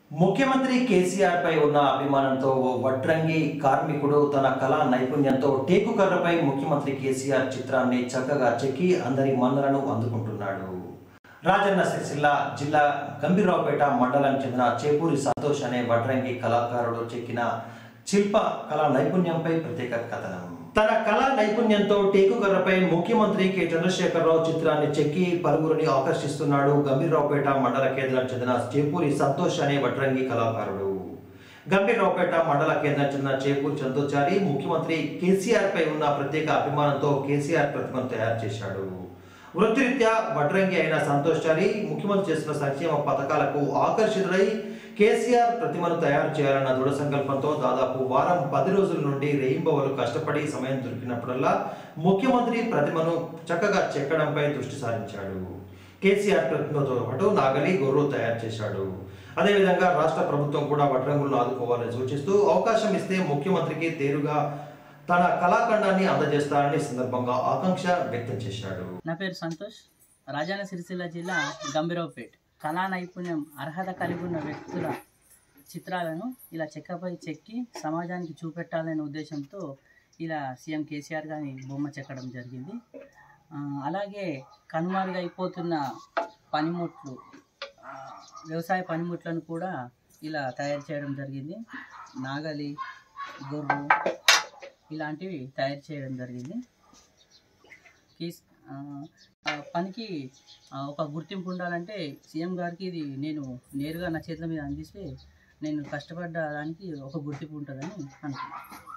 ముఖ్యమంత్రి కేసీఆర్ పై ఉన్న అభిమానంతో ఓ వడ్రంగి కార్మికుడు తన కళా నైపుణ్యంతో టేకు కర్రపై ముఖ్యమంత్రి కేసీఆర్ చిత్రాన్ని చక్కగా చెక్కి అందరి మన్నలను అందుకుంటున్నాడు రాజన్న సిరిసిల్ల జిల్లా గంభీరావుపేట మండలం చెందిన చేపూరి సంతోష్ అనే వడ్రంగి కళాకారుడు చెక్కిన శిల్ప కళా నైపుణ్యంపై ప్రత్యేక కథనం తన కళా నైపుణ్యంతో టేకు కర్రపై ముఖ్యమంత్రి కె చంద్రశేఖరరావు చిత్రాన్ని చెక్కి పలువురిని ఆకర్షిస్తున్నాడు గంభీరావుపేట మండల కేంద్రం చెందిన చేపూరి సంతోష్ అనే వడ్రంగి కళాకారుడు గంభీరావుపేట మండల కేంద్రం చెందిన చేపూరి చందోచారి ముఖ్యమంత్రి కేసీఆర్ పై ఉన్న ప్రత్యేక అభిమానంతో కేసీఆర్ ప్రతిమను తయారు చేశాడు వృత్తిరీత్యా వడ్రంగి అయిన సంతోష్ చారి ముఖ్యమంత్రి చేసిన సంక్షేమ పథకాలకు ఆకర్షితుడై కేసీఆర్ ప్రతిమను తయారు చేయాలన్న దృఢ సంకల్పంతో దాదాపు వారం పది రోజుల నుండి రేయింబవలు కష్టపడి సమయం దొరికినప్పుడల్లా ముఖ్యమంత్రి ప్రతిమను చక్కగా చెక్కడంపై దృష్టి సారించాడు కేసీఆర్ ప్రతిమతో పాటు నాగలి గొర్రు తయారు చేశాడు అదేవిధంగా రాష్ట్ర ప్రభుత్వం కూడా వడ్రంగులను ఆదుకోవాలని సూచిస్తూ అవకాశం ఇస్తే ముఖ్యమంత్రికి తేరుగా తన కళాఖండాన్ని అందజేస్తారని ఈ సందర్భంగా ఆకాంక్ష వ్యక్తం చేశాడు నా పేరు సంతోష్ రాజన్న సిరిసిల్ల జిల్లా గంభీరావుపేట్ కళా నైపుణ్యం అర్హత కలిగి ఉన్న వ్యక్తుల చిత్రాలను ఇలా చెక్కపై చెక్కి సమాజానికి చూపెట్టాలనే ఉద్దేశంతో ఇలా సీఎం కేసీఆర్ గారి బొమ్మ చెక్కడం జరిగింది ఆ, అలాగే కనుమరుగైపోతున్న పనిముట్లు ఆ, వ్యవసాయ పనిముట్లను కూడా ఇలా తయారు చేయడం జరిగింది నాగలి గొర్రు ఇలాంటివి తయారు చేయడం జరిగింది కేస్ ఆ, ఆ పనికి ఆ, ఒక గుర్తింపు ఉండాలంటే సీఎం గారికి ఇది నేను నేరుగా నా చేతుల మీద అందిస్తే నేను కష్టపడ్డ దానికి ఒక గుర్తింపు ఉంటుందని అనుకున్నాను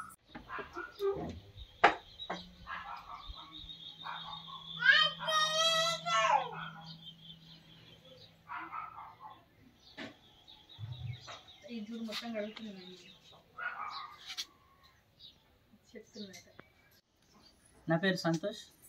ఈ చూడు మొత్తం కడుగుతున్నాను చెప్తున్నా నా పేరు సంతోష్